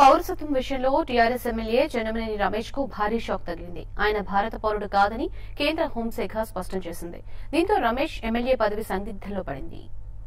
పౌరసత్వం విషయంలో TRS MLA Chennamaneni Ramesh కు భారీ షాక్ తగిలింది ఆయన భారత పౌరుడు కాదని కేంద్ర హోంశాఖ స్పష్టం చేసింది దీంతో రమేష్ ఎమ్మెల్యే పదవి సందిగ్ధంలో పడింది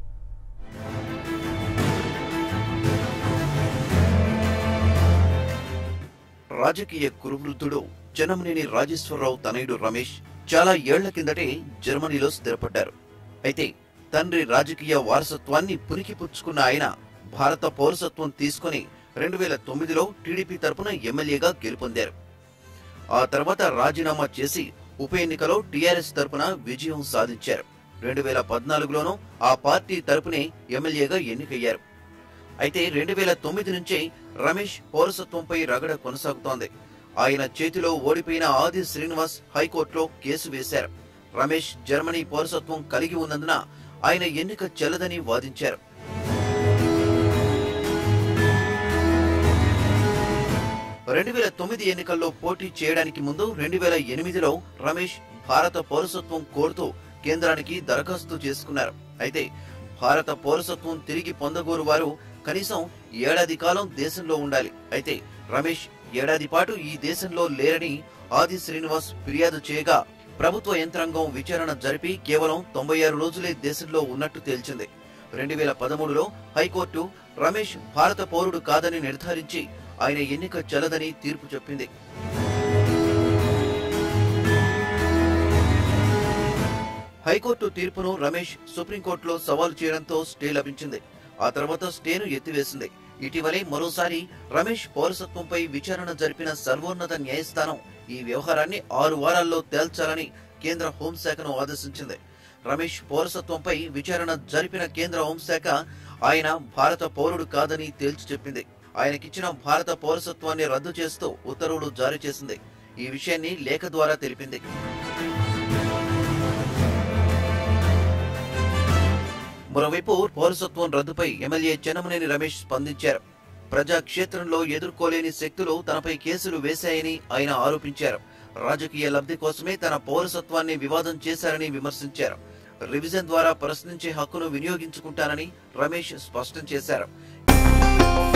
రాజకీయ కురువృద్ధుడు జనమనేని రాజేశ్వరరావు తనయుడు రమేష్ చాలా ఏళ్ల కిందటే జర్మనీలో స్థిరపడ్డారు అయితే తండ్రి రాజకీయ వారసత్వాన్ని పునికిపుచ్చుకున్న ఆయన భారత పౌరసత్వం తీసుకుని రెండు వేల తొమ్మిదిలో టీడీపీ తరపున ఎమ్మెల్యేగా గెలుపొందారు ఆ తర్వాత రాజీనామా చేసి ఉప ఎన్నికలో టీఆర్ఎస్ తరపున విజయం సాధించారు రెండు వేల పద్నాలుగులోనూ ఆ పార్టీ తరపునే ఎమ్మెల్యేగా ఎన్నికయ్యారు అయితే రెండు వేల తొమ్మిది నుంచే రమేష్ పౌరసత్వంపై రగడ కొనసాగుతోంది ఆయన చేతిలో ఓడిపోయిన ఆది శ్రీనివాస్ హైకోర్టులో కేసు వేశారు రమేష్ జర్మనీ పౌరసత్వం కలిగి ఉన్నందున ఆయన ఎన్నిక చెల్లదని వాదించారు రెండు వేల తొమ్మిది ఎన్నికల్లో పోటీ చేయడానికి ముందు రెండు వేల ఎనిమిదిలో రమేష్ భారత పౌరసత్వం కోరుతూ కేంద్రానికి దరఖాస్తు చేసుకున్నారు అయితే భారత పౌరసత్వం తిరిగి పొందగోరు వారు కనీసం ఏడాది కాలం దేశంలో ఉండాలి అయితే రమేష్ ఏడాది పాటు ఈ దేశంలో లేరని ఆది శ్రీనివాస్ ఫిర్యాదు చేయగా ప్రభుత్వ యంత్రాంగం విచారణ జరిపి కేవలం తొంభై ఆరు రోజులే దేశంలో ఉన్నట్టు తేల్చింది రెండు వేల పదమూడులో హైకోర్టు రమేష్ భారత పౌరుడు కాదని నిర్ధారించి ఆయన ఎన్నిక చెల్లదని తీర్పు చెప్పింది హైకోర్టు తీర్పును రమేష్ సుప్రీంకోర్టులో సవాలు చేయడంతో స్టే లభించింది ఆ తర్వాత స్టేను ఎత్తివేసింది ఇటీవలే మరోసారి రమేష్ పౌరసత్వంపై విచారణ జరిపిన సర్వోన్నత న్యాయస్థానం ఈ వ్యవహారాన్ని ఆరు వారాల్లో తేల్చాలని కేంద్ర హోంశాఖను ఆదేశించింది రమేష్ పౌరసత్వంపై విచారణ జరిపిన కేంద్ర హోంశాఖ ఆయన భారత పౌరుడు కాదని తేల్చి చెప్పింది ఆయనకిచ్చిన భారత పౌరసత్వాన్ని రద్దు చేస్తూ ఉత్తర్వులు జారీ చేసింది ఈ విషయాన్ని లేఖ ద్వారా తెలిపింది మరోవైపు పౌరసత్వం రద్దుపై ఎమ్మెల్యే చెన్నమనేని రమేష్ స్పందించారు ప్రజాక్షేత్రంలో ఎదుర్కోలేని శక్తులు తనపై కేసులు వేశాయని ఆయన ఆరోపించారు రాజకీయ లబ్ధి కోసమే తన పౌరసత్వాన్ని వివాదం చేశారని విమర్శించారు రివిజన్ ద్వారా ప్రశ్నించే హక్కును వినియోగించుకుంటానని రమేష్ స్పష్టం చేశారు